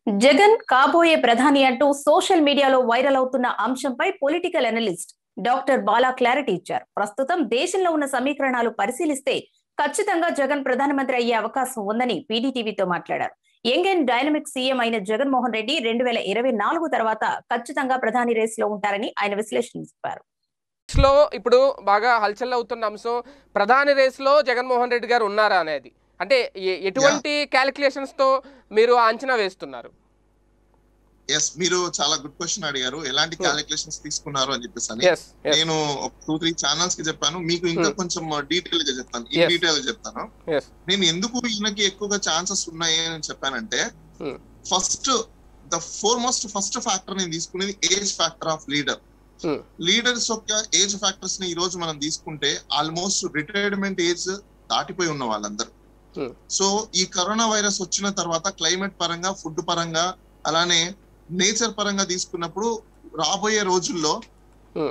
జగన్ కాబోయే ప్రధాని అంటూ సోషల్ మీడియాలో వైరల్ అవుతున్న అంశంపై political analyst doctor Bala clarity ఇచ్చారు ప్రస్తుతం దేశంలో ఉన్న సమీకరణాలు పరిశీలిస్తే ఖచ్చితంగా జగన్ ప్రధానమంత్రి అయ్యే అవకాశం ఉందని పీడీటీవీతో మాట్లాడారు యంగ్ అండ్ డైనమిక్ సీఎం అయిన జగన్మోహన్ రెడ్డి రెండు వేల ఇరవై నాలుగు తర్వాత ఖచ్చితంగా ప్రధాని రేసులో ఉంటారని ఆయన విశ్లేషించారు లో ఇప్పుడు బాగా హల్చల్ అవుతున్న అంశం ప్రధాని రేసులో జగన్మోహన్ రెడ్డి గారు ఉన్నారా అనేది అంటే ఎ- ఎటువంటి క్యాలిక్యులేషన్స్ తో మీరు అంచనా వేస్తున్నారు ఎస్ మీరు చాలా గుడ్ క్వశ్చన్ అడిగారు ఎలాంటి Hmm. క్యాలిక్యులేషన్స్ తీసుకున్నారు అని చెప్పేసి అని ఎస్ నేను టూ త్రీ ఛానల్స్ కి చెప్పాను మీకు ఇంకా Hmm. కొంచెం డీటెయిల్ గా చెప్తాను ఈ Yes. డీటెయిల్ గా చెప్తాను ఎస్ నేను ఎందుకు ఈయనకి ఎక్కువగా ఛాన్సెస్ ఉన్నాయి అని చెప్పానంటే Hmm. First the four most first factor నేను తీసుకునేది age factor of leader Hmm. Leaders యొక్క ఏజ్ ఫ్యాక్టర్స్ ని ఈ రోజు మనం తీసుకుంటే ఆల్మోస్ట్ రిటైర్మెంట్ ఏజ్ దాటిపోయి ఉన్న వాళ్ళందరూ Hmm. సో ఈ కరోనా వైరస్ వచ్చిన తర్వాత క్లైమేట్ పరంగా ఫుడ్ పరంగా అలానే నేచర్ పరంగా తీసుకున్నప్పుడు రాబోయే రోజుల్లో Hmm.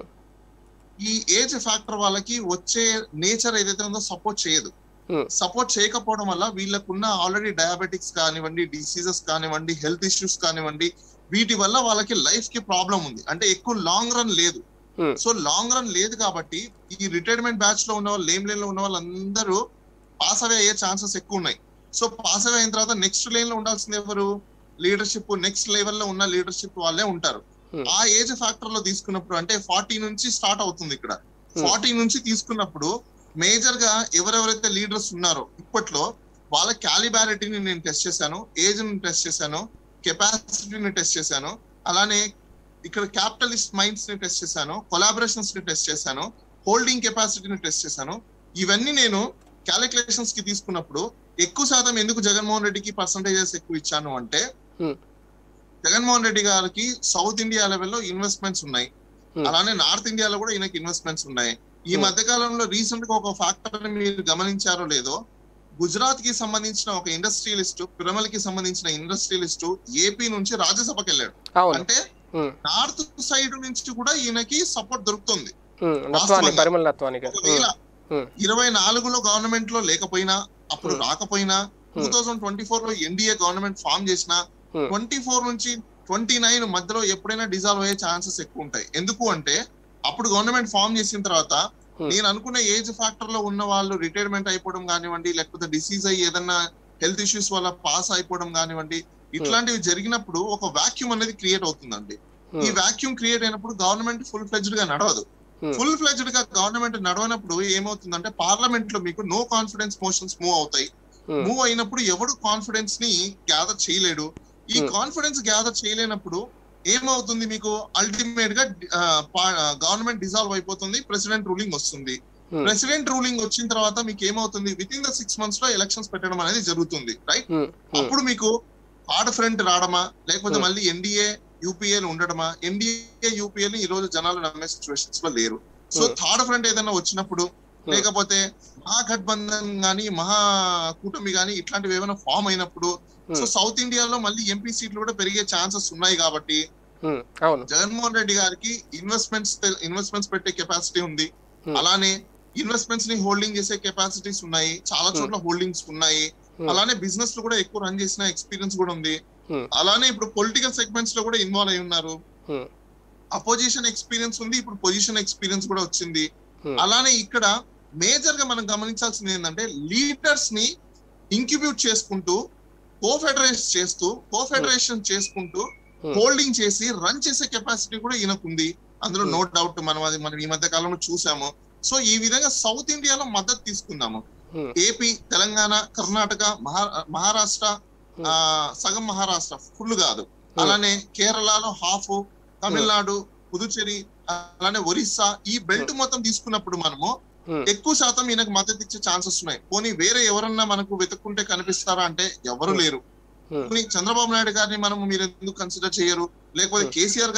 ఈ ఏజ్ ఫ్యాక్టర్ వాళ్ళకి వచ్చే నేచర్ ఏదైతే ఉందో సపోర్ట్ చేయదు Hmm. సపోర్ట్ చేయకపోవడం వల్ల వీళ్ళకున్న ఆల్రెడీ డయాబెటిక్స్ కానివ్వండి డిసీజెస్ కానివ్వండి హెల్త్ ఇష్యూస్ కానివ్వండి వీటి వల్ల వాళ్ళకి లైఫ్ కి ప్రాబ్లం ఉంది అంటే ఎక్కువ లాంగ్ రన్ లేదు Hmm. సో లాంగ్ రన్ లేదు కాబట్టి ఈ రిటైర్మెంట్ బ్యాచ్ లో ఉన్న వాళ్ళు లేమ్ లేన్ లో ఉన్న వాళ్ళందరూ పాస్ అవే అయ్యే ఛాన్సెస్ ఎక్కువ ఉన్నాయి సో పాస్ అవే అయిన తర్వాత నెక్స్ట్ లేన్ లో ఉండాల్సింది ఎవరు లీడర్షిప్ నెక్స్ట్ లెవెల్ లో ఉన్న లీడర్షిప్ వాళ్ళే ఉంటారు Hmm. ఆ ఏజ్ ఫ్యాక్టర్ లో తీసుకున్నప్పుడు అంటే ఫార్టీ నుంచి స్టార్ట్ అవుతుంది ఇక్కడ ఫార్టీ నుంచి తీసుకున్నప్పుడు మేజర్ గా ఎవరెవరైతే లీడర్స్ ఉన్నారో ఇప్పట్లో వాళ్ళ క్యాలిబారిటీని నేను టెస్ట్ చేశాను ఏజ్ ని టెస్ట్ చేశాను కెపాసిటీని టెస్ట్ చేశాను అలానే ఇక్కడ క్యాపిటలిస్ట్ మైండ్స్ ని టెస్ట్ చేశాను కొలాబరేషన్స్ ని టెస్ట్ చేశాను హోల్డింగ్ కెపాసిటీని టెస్ట్ చేశాను ఇవన్నీ నేను క్యాలిక్యులేషన్స్ కి తీసుకున్నప్పుడు ఎక్కువ శాతం ఎందుకు జగన్మోహన్ రెడ్డికి పర్సంటేజెస్ ఎక్కువ ఇచ్చాను అంటే Hmm. జగన్మోహన్ రెడ్డి గారికి సౌత్ ఇండియా లెవెల్లో ఇన్వెస్ట్మెంట్స్ ఉన్నాయి Hmm. అలానే నార్త్ ఇండియాలో కూడా ఈయనకి ఇన్వెస్ట్మెంట్స్ ఉన్నాయి ఈ Hmm. మధ్య కాలంలో రీసెంట్ గా ఒక ఫ్యాక్టర్ మీరు గమనించారో లేదో గుజరాత్ కి సంబంధించిన ఒక ఇండస్ట్రియలిస్ట్ పిరమల్ కి సంబంధించిన ఇండస్ట్రియలిస్ట్ ఏపీ నుంచి రాజ్యసభకి వెళ్ళాడు అవును అంటే Hmm. నార్త్ సైడ్ నుంచి కూడా ఈయనకి సపోర్ట్ దొరుకుతుంది Hmm. నత్వాని వాస్తవంగా. పరిమళ నత్వానికి ఒకవేళ Hmm. ఇరవై నాలుగులో గవర్నమెంట్ లో లేకపోయినా అప్పుడు Hmm. రాకపోయినా టూ థౌజండ్ ట్వంటీ ఫోర్ లో ఎన్డీఏ గవర్నమెంట్ ఫామ్ చేసిన Hmm. ట్వంటీ ఫోర్ నుంచి ట్వంటీ నైన్ మధ్యలో ఎప్పుడైనా డిజాల్వ్ అయ్యే ఛాన్సెస్ ఎక్కువ ఉంటాయి ఎందుకు అంటే అప్పుడు గవర్నమెంట్ ఫామ్ చేసిన తర్వాత Hmm. నేను అనుకున్న ఏజ్ ఫ్యాక్టర్ లో ఉన్న వాళ్ళు రిటైర్మెంట్ అయిపోవడం కానివ్వండి లేకపోతే డిసీజ్ అయ్యి ఏదన్నా హెల్త్ ఇష్యూస్ వల్ల పాస్ అయిపోవడం కానివ్వండి ఇట్లాంటివి జరిగినప్పుడు ఒక వాక్యూమ్ అనేది క్రియేట్ అవుతుందండి ఈ Hmm. వాక్యూమ్ క్రియేట్ అయినప్పుడు గవర్నమెంట్ ఫుల్ ఫ్లెజ్డ్ గా నడవదు Hmm. ఫుల్ ఫ్లెజ్డ్ గా గవర్నమెంట్ నడవనప్పుడు ఏమవుతుందంటే పార్లమెంట్ లో మీకు నో కాన్ఫిడెన్స్ మోషన్స్ మూవ్ అవుతాయి Hmm. మూవ్ అయినప్పుడు ఎవడు కాన్ఫిడెన్స్ ని గ్యాదర్ చేయలేడు ఈ Hmm. కాన్ఫిడెన్స్ గ్యాదర్ చేయలేనప్పుడు ఏమవుతుంది మీకు అల్టిమేట్ గా గవర్నమెంట్ డిజాల్వ్ అయిపోతుంది ప్రెసిడెంట్ రూలింగ్ వస్తుంది Hmm. ప్రెసిడెంట్ రూలింగ్ వచ్చిన తర్వాత మీకు ఏమవుతుంది within the six months లో ఎలక్షన్స్ పెట్టడం అనేది జరుగుతుంది రైట్ Hmm. Hmm. అప్పుడు మీకు హార్డ్ ఫ్రంట్ రావడమా లేకపోతే Hmm. మళ్ళీ ఎన్డీఏ యూపీఏలు ఉండడమా ఎన్డీఏ యూపీఏలు ఈ రోజు జనాలు నమ్మే సిచ్యువేషన్స్ లో లేరు సో Hmm. థర్డ్ ఫ్రంట్ ఏదైనా వచ్చినప్పుడు లేకపోతే మహాగఠబంధన్ గానీ మహా కూటమి గానీ ఇట్లాంటివి ఏమైనా ఫామ్ అయినప్పుడు Hmm. సో సౌత్ ఇండియాలో మళ్ళీ ఎంపీ సీట్లు కూడా పెరిగే ఛాన్సెస్ ఉన్నాయి కాబట్టి Hmm. అవును జగన్మోహన్ రెడ్డి గారికి ఇన్వెస్ట్మెంట్స్ ఇన్వెస్ట్మెంట్స్ పెట్టే కెపాసిటీ ఉంది Hmm. అలానే ఇన్వెస్ట్మెంట్స్ ని హోల్డింగ్ చేసే కెపాసిటీస్ ఉన్నాయి చాలా చోట్ల హోల్డింగ్స్ ఉన్నాయి Hmm. అలానే బిజినెస్ లో కూడా ఎక్కువ రన్ చేసిన ఎక్స్పీరియన్స్ కూడా ఉంది Hmm. అలానే ఇప్పుడు పొలిటికల్ సెగ్మెంట్స్ లో కూడా ఇన్వాల్వ్ అయి ఉన్నారు Hmm. అపోజిషన్ ఎక్స్పీరియన్స్ ఉంది ఇప్పుడు పొజిషన్ ఎక్స్పీరియన్స్ కూడా వచ్చింది Hmm. అలానే ఇక్కడ మేజర్ గా మనం గమనించాల్సింది ఏంటంటే లీడర్స్ ని ఇంక్యుబ్యూట్ చేసుకుంటూ కోఫెడరేషన్ చేస్తూ కోఫెడరేషన్ చేసుకుంటూ Hmm. హోల్డింగ్ చేసి రన్ చేసే కెపాసిటీ కూడా ఈయనకుంది అందులో Hmm. నో డౌట్ మనం అది మనం ఈ మధ్య కాలంలో చూసాము సో ఈ విధంగా సౌత్ ఇండియాలో మద్దతు తీసుకుందాము Hmm. ఏపీ తెలంగాణ కర్ణాటక మహా మహారాష్ట్ర Hmm. ఆ, సగం మహారాష్ట్ర ఫుల్ కాదు అలానే కేరళలో హాఫ్ తమిళనాడు పుదుచ్చేరి అలానే ఒరిస్సా ఈ బెల్ట్ మొత్తం తీసుకున్నప్పుడు మనము Hmm. ఎక్కువ శాతం ఈయనకు మద్దతు ఇచ్చే ఛాన్సెస్ ఉన్నాయి పోనీ వేరే ఎవరన్నా మనకు వెతుక్కుంటే కనిపిస్తారా అంటే ఎవరు Hmm. లేరు Hmm. పోనీ చంద్రబాబు నాయుడు గారిని మనం మీరు ఎందుకు కన్సిడర్ చేయరు లేకపోతే Hmm. కేసీఆర్